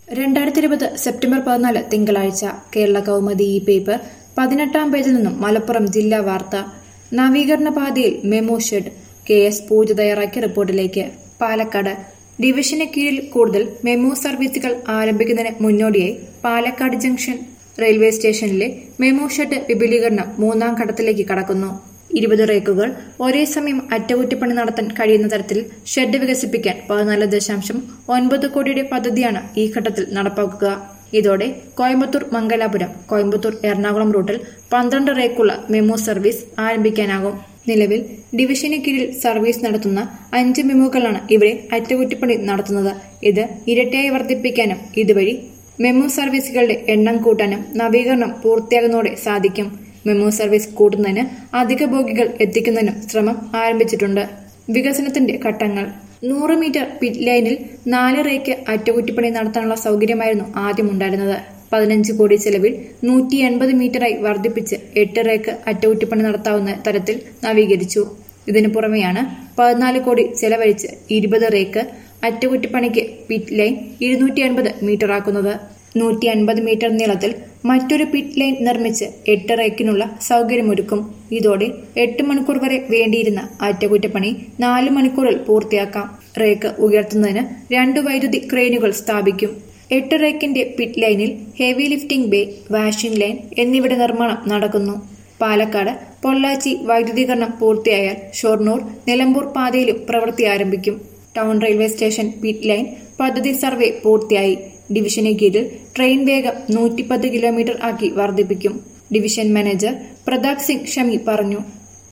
രണ്ടായിരത്തി ഇരുപത് സെപ്റ്റംബർ പതിനാല് തിങ്കളാഴ്ച കേരള കൗമുദി ഈ പേപ്പർ പതിനെട്ടാം പേജിൽ നിന്നും മലപ്പുറം ജില്ലാ വാർത്ത നവീകരണ പാതയിൽ MEMU shed K S Pooja തയ്യാറാക്കിയ റിപ്പോർട്ടിലേക്ക് പാലക്കാട് ഡിവിഷന് കീഴിൽ കൂടുതൽ മെമു സർവീസുകൾ ആരംഭിക്കുന്നതിന് മുന്നോടിയായി പാലക്കാട് ജംഗ്ഷൻ റെയിൽവേ സ്റ്റേഷനിലെ മെമു ഷെഡ് വിപുലീകരണം മൂന്നാം ഘട്ടത്തിലേക്ക് കടക്കുന്നു ഇരുപത് റേക്കുകൾ ഒരേ സമയം അറ്റകുറ്റപ്പണി നടത്താൻ കഴിയുന്ന തരത്തിൽ ഷെഡ് വികസിപ്പിക്കാൻ പതിനാല് ദശാംശം ഒൻപത് കോടിയുടെ പദ്ധതിയാണ് ഈ ഘട്ടത്തിൽ നടപ്പാക്കുക ഇതോടെ കോയമ്പത്തൂർ മംഗലാപുരം കോയമ്പത്തൂർ എറണാകുളം റൂട്ടിൽ പന്ത്രണ്ട് റേക്കുള്ള മെമു സർവീസ് ആരംഭിക്കാനാകും നിലവിൽ ഡിവിഷന് കീഴിൽ സർവീസ് നടത്തുന്ന അഞ്ച് മെമുകളാണ് ഇവിടെ അറ്റകുറ്റപ്പണി നടത്തുന്നത് ഇത് ഇരട്ടിയായി വർദ്ധിപ്പിക്കാനും ഇതുവഴി മെമു സർവീസുകളുടെ എണ്ണം കൂട്ടാനും നവീകരണം പൂർത്തിയാകുന്നതോടെ സാധിക്കും മെമു സർവീസ് കൂട്ടുന്നതിന് അധിക ബോഗികൾ എത്തിക്കുന്നതിനും ശ്രമം ആരംഭിച്ചിട്ടുണ്ട് വികസനത്തിന്റെ ഘട്ടങ്ങൾ നൂറ് മീറ്റർ പിറ്റ് ലൈനിൽ നാല് റേക്ക് അറ്റകുറ്റപ്പണി നടത്താനുള്ള സൗകര്യമായിരുന്നു ആദ്യം ഉണ്ടായിരുന്നത് പതിനഞ്ച് കോടി ചെലവിൽ നൂറ്റി എൺപത് മീറ്ററായി വർദ്ധിപ്പിച്ച് എട്ട് റേക്ക് അറ്റകുറ്റപ്പണി നടത്താവുന്ന തരത്തിൽ നവീകരിച്ചു ഇതിനു പുറമെയാണ് പതിനാല് കോടി ചെലവഴിച്ച് ഇരുപത് റേക്ക് അറ്റകുറ്റപ്പണിക്ക് പിറ്റ് ലൈൻ ഇരുന്നൂറ്റി അൻപത് മീറ്ററാക്കുന്നത് നൂറ്റി അൻപത് മീറ്റർ നീളത്തിൽ മറ്റൊരു പിറ്റ് ലൈൻ നിർമ്മിച്ച് എട്ട് റേക്കിനുള്ള സൗകര്യമൊരുക്കും ഇതോടെ എട്ട് മണിക്കൂർ വരെ വേണ്ടിയിരുന്ന അറ്റകുറ്റപ്പണി നാല് മണിക്കൂറിൽ പൂർത്തിയാക്കാം റേക്ക് ഉയർത്തുന്നതിന് രണ്ട് വൈദ്യുതി ക്രെയിനുകൾ സ്ഥാപിക്കും എട്ട് റേക്കിന്റെ പിറ്റ് ലൈനിൽ heavy lifting bay washing line എന്നിവയുടെ നിർമ്മാണം നടക്കുന്നു പാലക്കാട് പൊള്ളാച്ചി വൈദ്യുതീകരണം പൂർത്തിയായാൽ ഷൊർണൂർ നിലമ്പൂർ പാതയിലും പ്രവൃത്തി ആരംഭിക്കും town railway station pit line പദ്ധതി സർവേ പൂർത്തിയായി ഡിവിഷന് കീഴിൽ ട്രെയിൻ വേഗം നൂറ്റിപ്പത്ത് കിലോമീറ്റർ ആക്കി വർദ്ധിപ്പിക്കും ഡിവിഷൻ മാനേജർ പ്രതാപ് സിംഗ് ഷമി പറഞ്ഞു